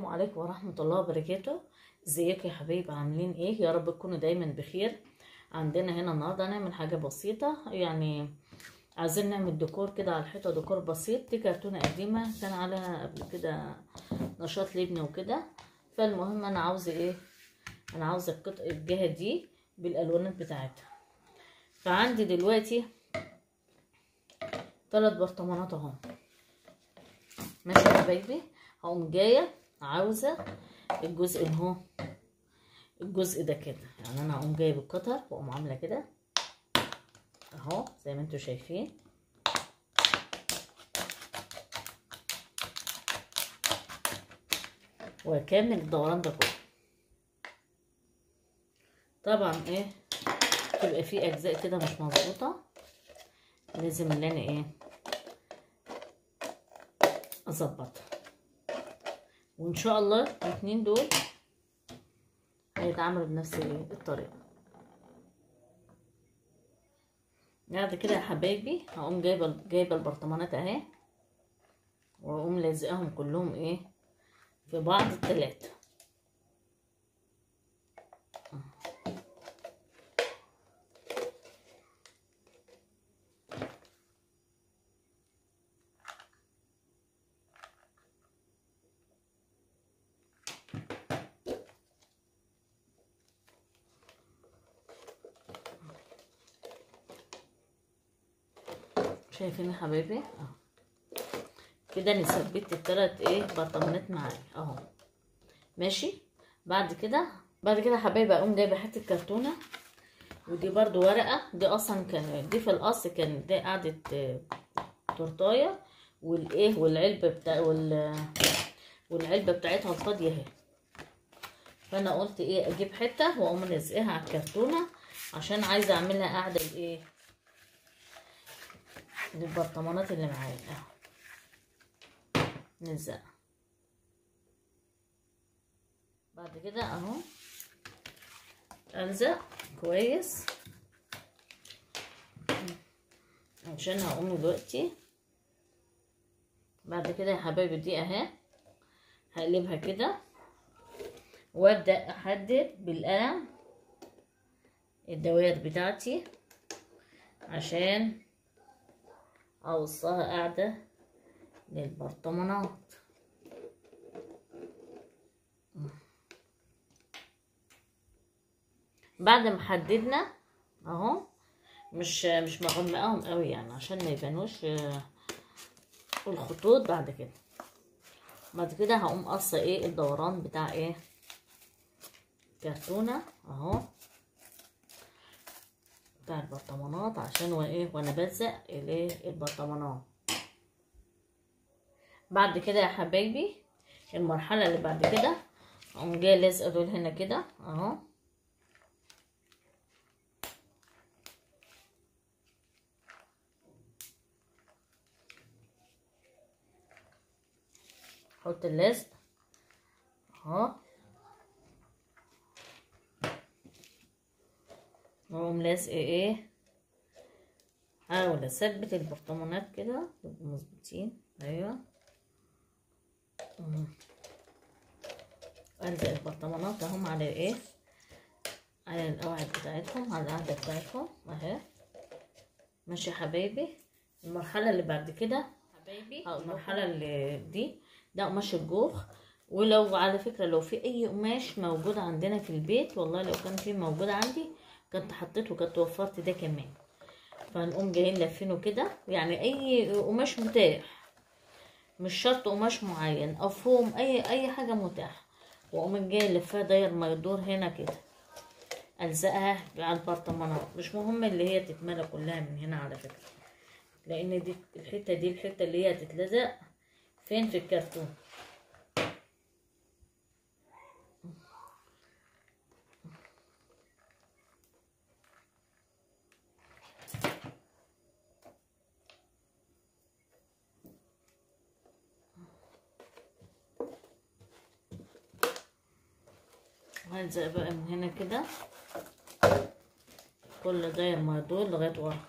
عليكم ورحمة الله وبركاته ازيكم يا حبايبي عاملين ايه يا رب تكونوا دايما بخير عندنا هنا النهارده هنعمل حاجة بسيطة يعني عايزين نعمل ديكور كده على الحيطة ديكور بسيط دي كرتونة قديمة كان عليها قبل كده نشاط لابني وكده فالمهم انا عاوزة ايه انا عاوزة القطع الجهة دي بالالوانات بتاعتها فعندي دلوقتي ثلاث برطمانات اهو ماشي يا حبايبي هقوم جايه عاوزه الجزء اللي هو الجزء ده كده يعني انا هقوم جايه بالقطر واقوم عامله كده اهو زي ما انتوا شايفين واكمل الدوران ده كله طبعا ايه تبقى في اجزاء كده مش مظبوطه لازم ان انا ايه اظبطها وان شاء الله الاتنين دول هيتعاملوا بنفس الطريقه بعد كده يا حبايبي هقوم جايبه جايبه البرطمانات اهي واقوم لازقاهم كلهم ايه في بعض التلاته شايفين يا حبايبي اهو كده انا ثبت التلات ايه برطمانات معايا اهو ماشي بعد كده بعد كده يا حبايبي اقوم جايبه حته كرتونه ودي برضو ورقه دي اصلا كان دي في الاصل كان دي قعده تورتايه والايه والعلبه بتاع وال والعلبه بتاعتها الفاضيه اهي فانا قلت ايه اجيب حته واقوم لازقاها على الكرتونه عشان عايزه اعملها قاعده الايه للبرطمانات اللي معايا اهو نلزق بعد كده اهو الزق كويس عشان هقوم دلوقتي بعد كده يا حبايبي دي اهي هقلبها كده وابدا احدد بالقلم الدوائر بتاعتي عشان اوصها قاعدة للبرطمانات بعد ما حددنا اهو مش مش مغمقاهم قوي يعني عشان ما يبانوش الخطوط بعد كده بعد كده هقوم قصه ايه الدوران بتاع ايه كرتونه اهو بتاع البرطمانات عشان وايه وانا بلزق الايه البرطمانات بعد كده يا حبايبي المرحله اللي بعد كده اقوم جايه لازقه دول هنا كده اهو احط اللزق اهو واقوم لازقه ايه احاول اثبت البرطمانات كده يبقوا مظبوطين ايوه الزق البرطمانات اهم على ايه على القواعد بتاعتهم على القاعده بتاعتهم اهي ماشي يا حبايبي المرحله اللي بعد كده حبايبي المرحله اللي دي ده قماش الجوخ ولو على فكره لو في اي قماش موجود عندنا في البيت والله لو كان في موجود عندي كنت حطيته وكنت وفرت ده كمان فهنقوم جايين لافينه كده يعني اي قماش متاح مش شرط قماش معين او فوم اي اي حاجه متاحه واقوم جاي لفها داير ما يدور هنا كده الزقها على البرطمانات مش مهم اللي هي تتملى كلها من هنا على فكره لان دي الحته دي الحته اللي هي هتتلزق فين في الكرتون هلزق بقى من هنا كده كل داير ما يدور لغايه ورا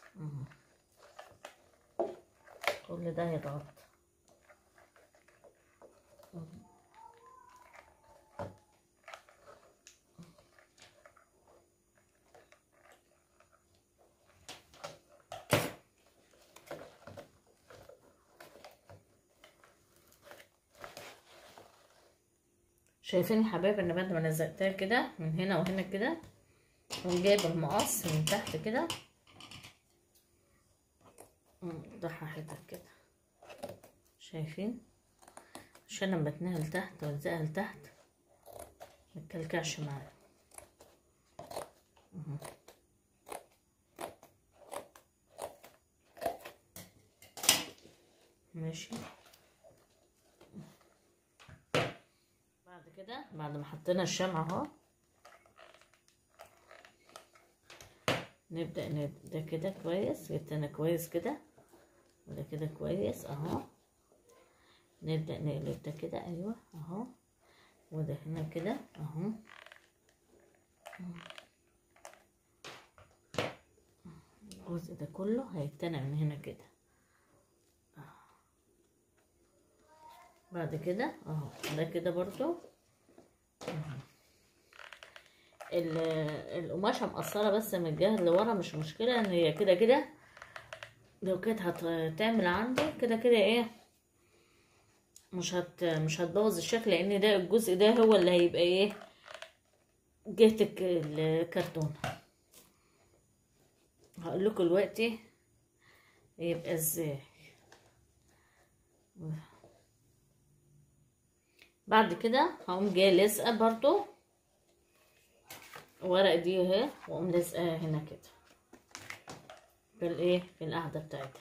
كل ده هيتغطى شايفين يا حبايبي ان بعد ما لزقتها كده من هنا وهنا كده وجايب المقص من تحت كده وضحى حتت كده شايفين عشان لما اتنقل لتحت والزقها لتحت متكلكعش معايا ماشي بعد كده بعد ما حطينا الشمع اهو نبدأ نب- ده كده كويس جبتنا كويس كده وده كده كويس اهو نبدأ نقلب ده كده ايوه اهو وده هنا كده اهو الجزء ده كله هيتنع من هنا كده بعد كده اهو ده كده برضو ال- القماشة مقصرة بس من الجهة اللي ورا مش مشكلة ان هي كده كده لو كانت هتعمل عندي كده كده ايه مش هت مش هتبوظ الشكل لان ده الجزء ده هو اللي هيبقى ايه جهة الك- الكرتون هقول لكم دلوقتي يبقى ازاي بعد كده هقوم جايه لازقه برضو ورق دي اهي واقوم لازقاها هنا كده في الايه في القاعده بتاعتها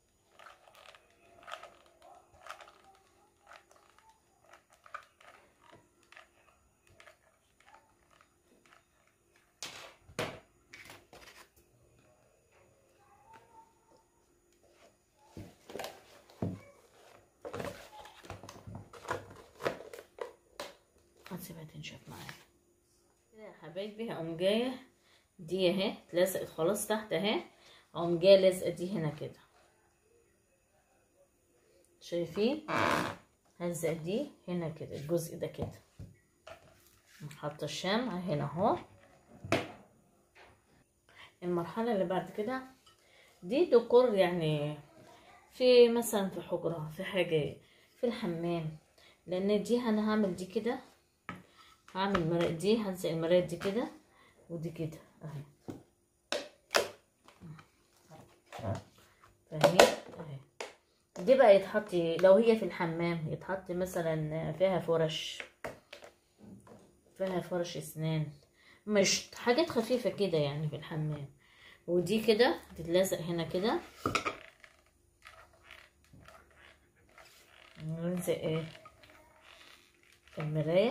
هسيبها تنشف معايا كده يا حبايبي هقوم جايه دي اهي اتلزقت خلاص تحت اهي هقوم جايه لازقه دي هنا كده شايفين هلزق دي هنا كده الجزء ده كده حاطه الشمع هنا اهو المرحله اللي بعد كده دي ديكور يعني في مثلا في حجره في حاجه في الحمام لان دي انا هعمل دي كده هعمل مرق دي هلزق المرايات دي كده ودي كده اهي فاهمين اهي دي بقى يتحط لو هي في الحمام يتحط مثلا فيها فرش فيها فرش اسنان مش حاجات خفيفة كده يعني في الحمام ودي كده تتلزق هنا كده نلزق ايه المراية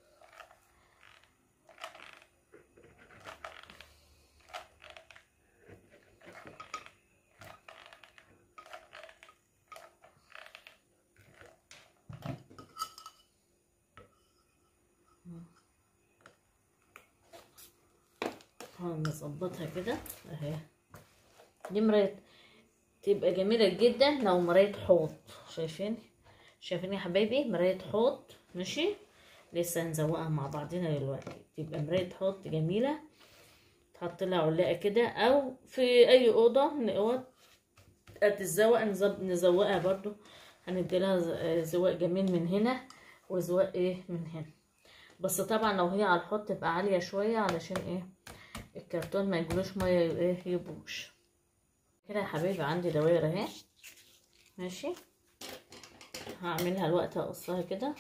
نظبطها كده اهي دي مراية تبقى جميلة جدا لو مراية حوض شايفين شايفين يا حبايبي مراية حوض ماشي لسه هنزوقها مع بعضنا دلوقتي تبقى مراية حوض جميلة تحط لها علاقة كده او في اي اوضة من الاوض هتتزوق نزب- نزوقها برضو هندي لها زواق جميل من هنا وزواق ايه من هنا بس طبعا لو هي على الحوض تبقى عالية شوية علشان ايه الكرتون ما يجيلوش ميه ايه يبوش كده يا حبيبي عندي دوائر اهي ماشي هعملها الوقت هقصها كده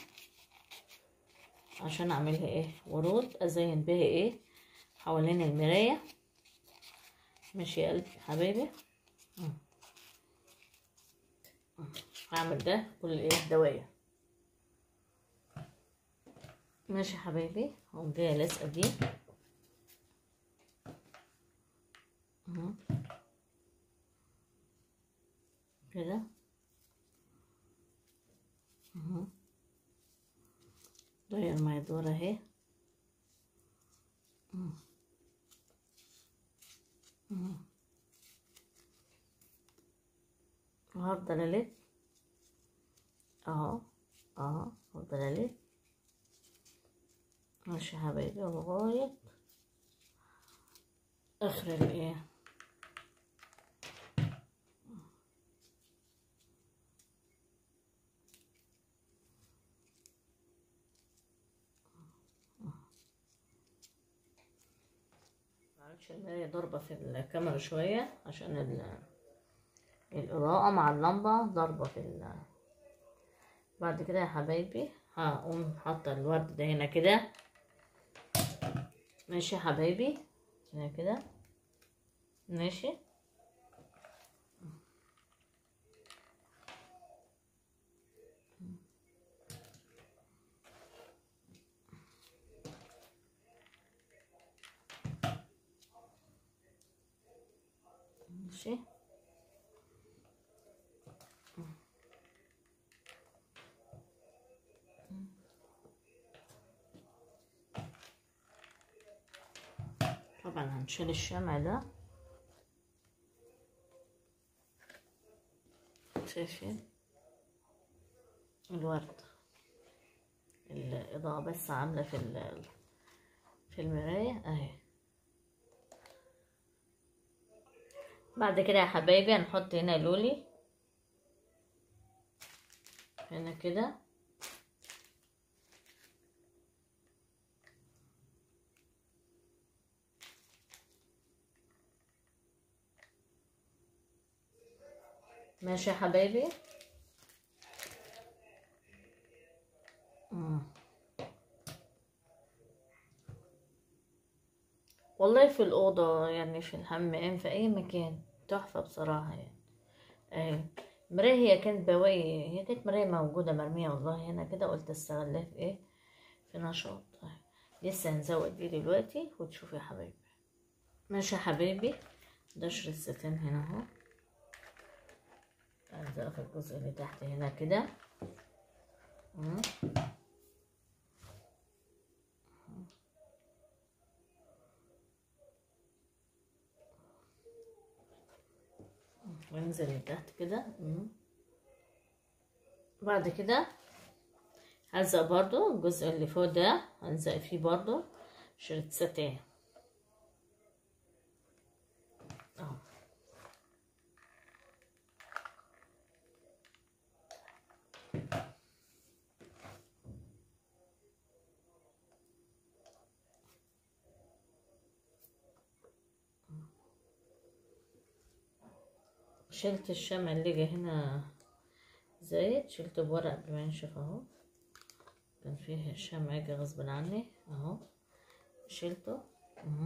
عشان اعملها ايه ورود ازين بيها ايه حوالين المرايه ماشي يا قلبي حبيبي مم. مم. هعمل ده كل ايه دواير ماشي يا حبايبي هقوم جايه لازقه دي اهو كده اهو داير ما يدور اهي اهو. اهو. وهفضل الف اهو اهو هفضل الف ماشي يا حبايبي لغاية اخر الايه معلش المراية ضاربة في الكاميرا شوية عشان ال- الإضاءة مع اللمبة ضاربة في ال بعد كده يا حبايبي هقوم حاطة الورد ده هنا كده ماشي يا حبايبي هنا كده ماشي ماشي طبعا هنشيل الشمع ده شايفين الورد الإضاءة بس عاملة في ال- في المراية اهي بعد كده يا حبايبي هنحط هنا لولي هنا كده ماشي يا حبايبي مم. والله في الأوضة يعني في الحمام في أي مكان تحفة بصراحة يعني أهي مراية هي كانت بواقي هي كانت مراية موجودة مرمية والله هنا كده قلت استغلها في ايه في نشاط أهي. لسه هنزود دي دلوقتي وتشوفي يا حبايبي ماشي يا حبايبي ده قشر الستان هنا اهو هنزل في الجزء اللي تحت هنا كده مم. وانزل لتحت كده مم. بعد كده هلزق برضو الجزء اللي فوق ده هلزق فيه برضو شريط ستان اهو شلت الشمع اللي جه هنا زايد شلته بورق قبل ما ينشف اهو كان فيه شمع يجي غصب عني اهو شلته اهو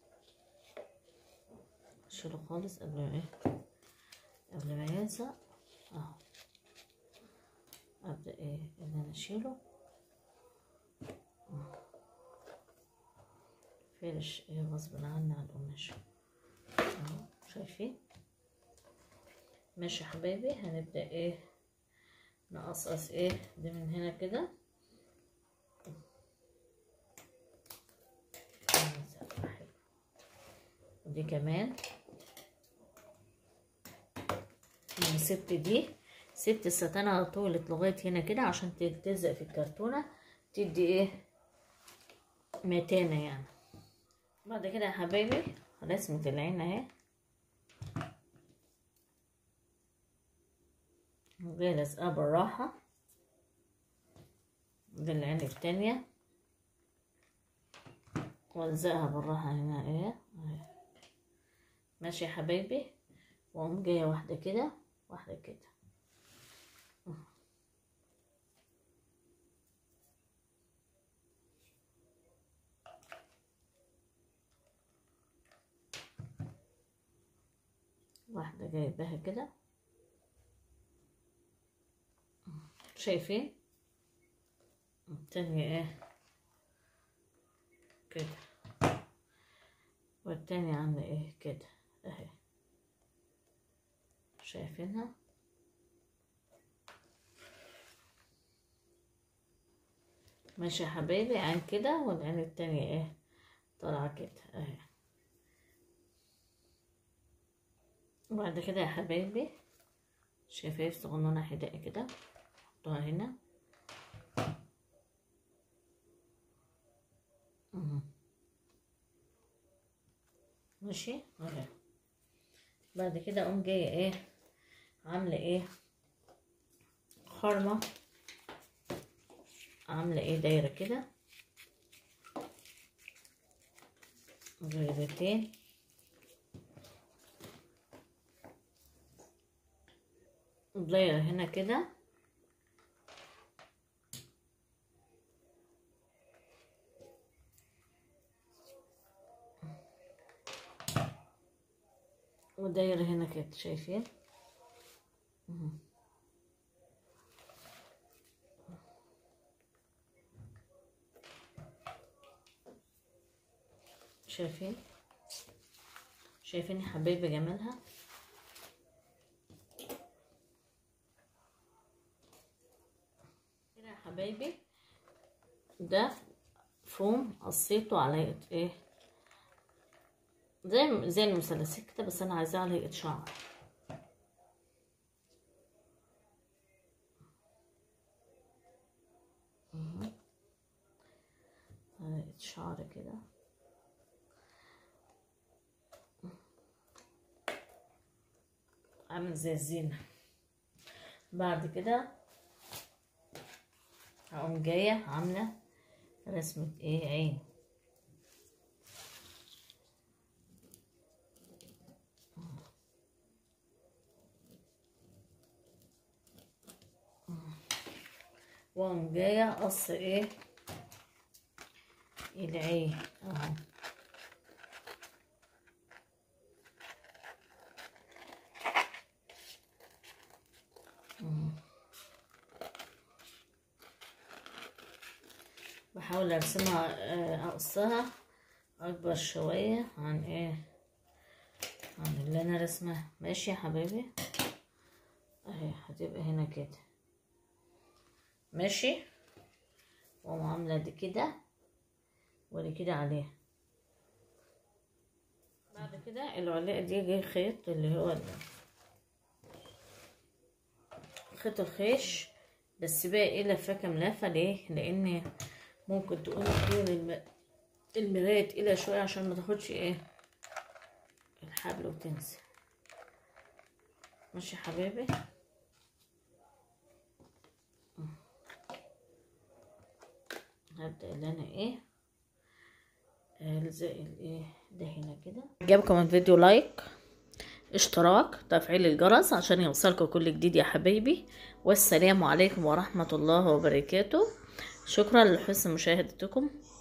شيله خالص قبل ما ايه قبل ما يلزق اهو ابدا ايه ان انا اشيله فرش ايه غصب عني على القماش اهو شايفين ماشي يا حبايبي هنبدأ ايه نقصقص ايه ده من هنا كده ودي كمان أنا سبت دي سبت الستانة طولت لغاية هنا كده عشان تلزق في الكرتونة تدي ايه متانة يعني بعد كده يا حبايبي رسمة العين اهي وجاي لازقاه بالراحة دي العين التانية والزقها بالراحة هنا ايه اهي. ماشي يا حبايبي واقوم جاية واحدة كده واحدة كده واحدة جايباها كده شايفين التانية ايه كده والتانية عاملة ايه كده اهي شايفينها ماشي يا حبايبي عين كده والعين التانية ايه طالعة كده اهي وبعد كده يا حبايبي شفايف صغنونة حدائي كده حطوها هنا مهم. ماشي اهي بعد كده اقوم جايه ايه عامله ايه خرمه عامله ايه دايره كده غيرتين دايرة هنا كده ودايرة هنا كده شايفين مهم. شايفين شايفين يا حبايبي جمالها كده يا حبايبي ده فوم قصيته على هيئة ايه زي زي المثلثات كده بس انا عايزاه على هيئة شعر مهم. على هيئة شعر كده عامل زي الزينة بعد كده هقوم جاية عاملة رسمة ايه عين واقوم جاية قص ايه العين اهو بحاول ارسمها آه، اقصها اكبر شوية عن ايه عن اللي انا رسمها ماشي يا حبايبي اهي هتبقى هنا كده ماشي واقوم عاملة دي كده ودي كده عليها بعد كده العلاقة دي جاي خيط اللي هو ال- خيط الخيش بس بقى ايه لفاه كام لفه ليه لان ممكن تقوم تكون الم... المراية تقيلة شوية عشان ما تاخدش ايه الحبل وتنزل ماشي يا حبايبي هبدأ اللي انا ايه الزق الايه ده هنا كده عجبكم الفيديو لايك اشتراك تفعيل الجرس عشان يوصلكم كل جديد يا حبايبي والسلام عليكم ورحمة الله وبركاته شكرا لحسن مشاهدتكم